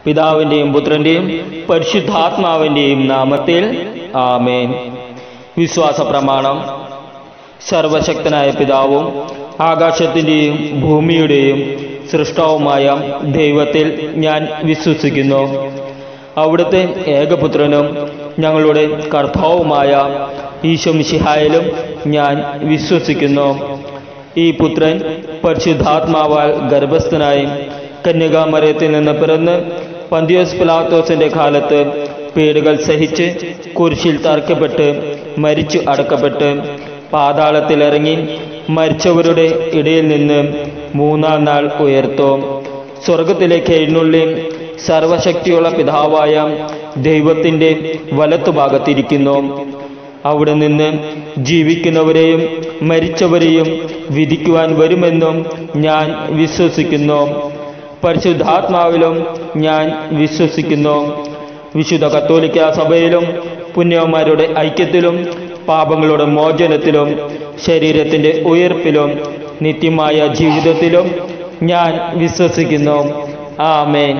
പിതാവിൻ്റെയും പുത്രൻ്റെയും പരിശുദ്ധാത്മാവിൻ്റെയും നാമത്തിൽ ആമേൻ വിശ്വാസ പ്രമാണം സർവശക്തനായ പിതാവും ആകാശത്തിൻ്റെയും ഭൂമിയുടെയും സൃഷ്ടാവുമായ ദൈവത്തിൽ ഞാൻ വിശ്വസിക്കുന്നു അവിടുത്തെ ഏകപുത്രനും ഞങ്ങളുടെ കർത്താവുമായ ഈശോമിശിഹായിലും ഞാൻ വിശ്വസിക്കുന്നു ഈ പുത്രൻ പരിശുദ്ധാത്മാവാൽ ഗർഭസ്ഥനായി കന്യകാമരത്തിൽ നിന്ന് പിറന്ന് പന്തിയോസ് പിലാത്തോസിന്റെ കാലത്ത് പീഡകൾ സഹിച്ച് കുരിശിൽ തറക്കപ്പെട്ട് മരിച്ചു അടക്കപ്പെട്ട് പാതാളത്തിലിറങ്ങി മരിച്ചവരുടെ ഇടയിൽ നിന്ന് മൂന്നാം നാൾ ഉയർത്തും സ്വർഗത്തിലേക്ക് എഴുന്നള്ളി സർവശക്തിയുള്ള പിതാവായ ദൈവത്തിൻ്റെ വലത്തുഭാഗത്തിരിക്കുന്നു അവിടെ നിന്ന് ജീവിക്കുന്നവരെയും മരിച്ചവരെയും വിധിക്കുവാൻ വരുമെന്നും ഞാൻ വിശ്വസിക്കുന്നു പരിശുദ്ധാത്മാവിലും ഞാൻ വിശ്വസിക്കുന്നു വിശുദ്ധ കത്തോലിക്ക സഭയിലും പുണ്യവന്മാരുടെ ഐക്യത്തിലും പാപങ്ങളുടെ മോചനത്തിലും ശരീരത്തിൻ്റെ ഉയർപ്പിലും നിത്യമായ ജീവിതത്തിലും ഞാൻ വിശ്വസിക്കുന്നു ആമേൻ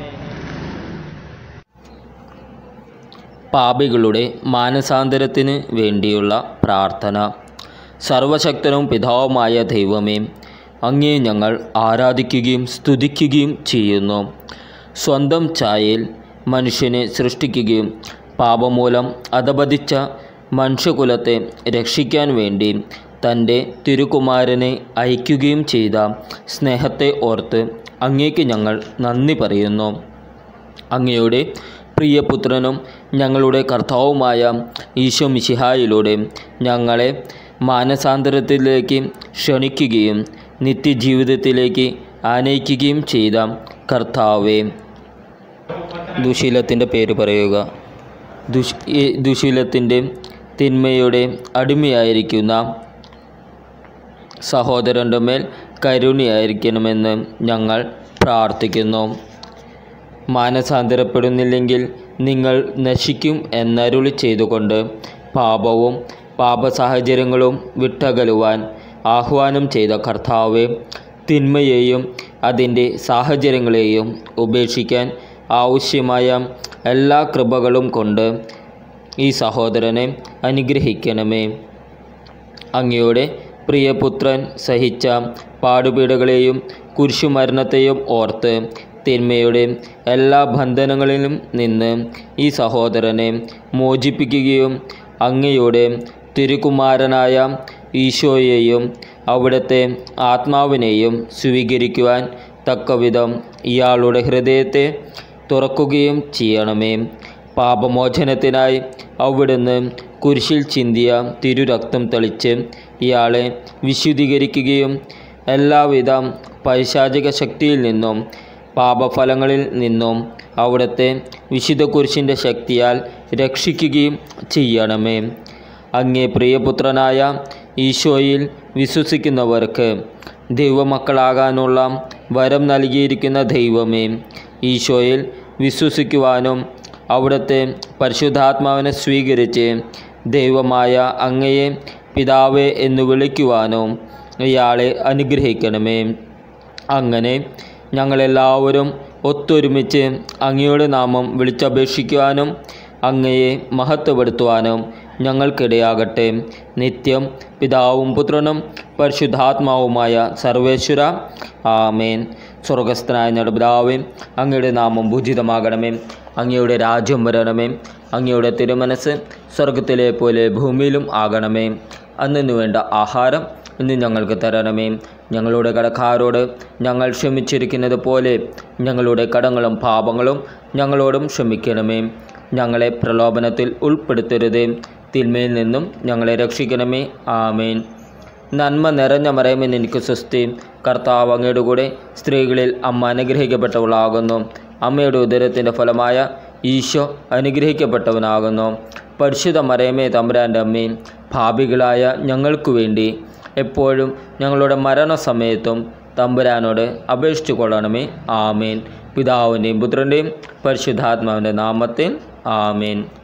പാപികളുടെ മാനസാന്തരത്തിന് വേണ്ടിയുള്ള പ്രാർത്ഥന സർവശക്തനും പിതാവുമായ ദൈവമേ അങ്ങേ ഞങ്ങൾ ആരാധിക്കുകയും സ്തുതിക്കുകയും ചെയ്യുന്നു സ്വന്തം ഛായയിൽ മനുഷ്യനെ സൃഷ്ടിക്കുകയും പാപമൂലം അധപതിച്ച മനുഷ്യകുലത്തെ രക്ഷിക്കാൻ വേണ്ടി തൻ്റെ തിരുകുമാരനെ അയക്കുകയും ചെയ്ത സ്നേഹത്തെ ഓർത്ത് അങ്ങേക്ക് ഞങ്ങൾ നന്ദി പറയുന്നു അങ്ങയുടെ പ്രിയപുത്രനും ഞങ്ങളുടെ കർത്താവുമായ ഈശോ മിശിഹായിലൂടെ ഞങ്ങളെ മാനസാന്തരത്തിലേക്ക് ക്ഷണിക്കുകയും നിത്യജീവിതത്തിലേക്ക് ആനയിക്കുകയും ചെയ്ത കർത്താവെ ദുശീലത്തിൻ്റെ പേര് പറയുക ദുഷ് ഈ ദുശീലത്തിൻ്റെ തിന്മയുടെ അടിമയായിരിക്കുന്ന സഹോദരൻ്റെ മേൽ കരുണയായിരിക്കണമെന്ന് ഞങ്ങൾ പ്രാർത്ഥിക്കുന്നു മാനസാന്തരപ്പെടുന്നില്ലെങ്കിൽ നിങ്ങൾ നശിക്കും എന്നരുളി ചെയ്തുകൊണ്ട് പാപവും പാപസാഹചര്യങ്ങളും വിട്ടകലുവാൻ ആഹ്വാനം ചെയ്ത കർത്താവ് തിന്മയെയും അതിൻ്റെ സാഹചര്യങ്ങളെയും ഉപേക്ഷിക്കാൻ ആവശ്യമായ എല്ലാ കൃപകളും കൊണ്ട് ഈ സഹോദരനെ അനുഗ്രഹിക്കണമേ അങ്ങയുടെ പ്രിയപുത്രൻ സഹിച്ച പാടുപീടുകളെയും കുരിശുമരണത്തെയും ഓർത്ത് തിന്മയുടെ എല്ലാ ബന്ധനങ്ങളിലും നിന്ന് ഈ സഹോദരനെ മോചിപ്പിക്കുകയും അങ്ങയുടെ തിരുകുമാരനായ ഈശോയെയും അവിടുത്തെ ആത്മാവിനെയും സ്വീകരിക്കുവാൻ തക്കവിധം ഇയാളുടെ ഹൃദയത്തെ തുറക്കുകയും ചെയ്യണമേ പാപമോചനത്തിനായി അവിടുന്ന് കുരിശിൽ ചിന്തിയ തിരുരക്തം തെളിച്ച് ഇയാളെ വിശുദ്ധീകരിക്കുകയും എല്ലാവിധ പൈശാചിക ശക്തിയിൽ നിന്നും പാപഫലങ്ങളിൽ നിന്നും അവിടുത്തെ വിശുദ്ധ കുരിശിൻ്റെ ശക്തിയാൽ രക്ഷിക്കുകയും ചെയ്യണമേ അങ്ങേ പ്രിയപുത്രനായ ഈശോയിൽ വിശ്വസിക്കുന്നവർക്ക് ദൈവമക്കളാകാനുള്ള വരം നൽകിയിരിക്കുന്ന ദൈവമേ ഈശോയിൽ വിശ്വസിക്കുവാനും അവിടുത്തെ പരിശുദ്ധാത്മാവിനെ സ്വീകരിച്ച് ദൈവമായ അങ്ങയെ പിതാവേ എന്ന് വിളിക്കുവാനും ഇയാളെ അനുഗ്രഹിക്കണമേ അങ്ങനെ ഞങ്ങളെല്ലാവരും ഒത്തൊരുമിച്ച് അങ്ങയുടെ നാമം വിളിച്ചപേക്ഷിക്കുവാനും അങ്ങയെ മഹത്വപ്പെടുത്തുവാനും ഞങ്ങൾക്കിടയാകട്ടെ നിത്യം പിതാവും പുത്രനും പരിശുദ്ധാത്മാവുമായ സർവേശ്വര ആമേൻ സ്വർഗസ്ഥനായ നടുപിതാവേ അങ്ങയുടെ നാമം ഭൂജിതമാകണമേ അങ്ങയുടെ രാജ്യം വരണമേ അങ്ങയുടെ തിരുമനസ് സ്വർഗത്തിലെ പോലെ ഭൂമിയിലും ആകണമേ അന്നു വേണ്ട ആഹാരം ഇന്ന് ഞങ്ങൾക്ക് തരണമേ ഞങ്ങളുടെ കടക്കാരോട് ഞങ്ങൾ ക്ഷമിച്ചിരിക്കുന്നത് പോലെ ഞങ്ങളുടെ കടങ്ങളും പാപങ്ങളും ഞങ്ങളോടും ക്ഷമിക്കണമേ ഞങ്ങളെ പ്രലോഭനത്തിൽ ഉൾപ്പെടുത്തരുതേ തിന്മയിൽ നിന്നും ഞങ്ങളെ രക്ഷിക്കണമേ ആമേൻ നന്മ നിറഞ്ഞ മറയുമെന്ന് എനിക്ക് സ്വസ്തി കർത്താവ് അങ്ങയുടെ കൂടെ സ്ത്രീകളിൽ അമ്മ അനുഗ്രഹിക്കപ്പെട്ടവളാകുന്നു അമ്മയുടെ ഉദരത്തിൻ്റെ ഫലമായ ഈശോ അനുഗ്രഹിക്കപ്പെട്ടവനാകുന്നു പരിശുദ്ധ മറയമേ തമ്പുരാൻ്റെ അമ്മയും ഭാപികളായ ഞങ്ങൾക്കു വേണ്ടി എപ്പോഴും ഞങ്ങളുടെ മരണസമയത്തും തമ്പുരാനോട് അപേക്ഷിച്ചു കൊള്ളണമേ ആമേൻ പിതാവിൻ്റെയും പുത്രൻ്റെയും പരിശുദ്ധാത്മാവിൻ്റെ നാമത്തിൽ ആമേൻ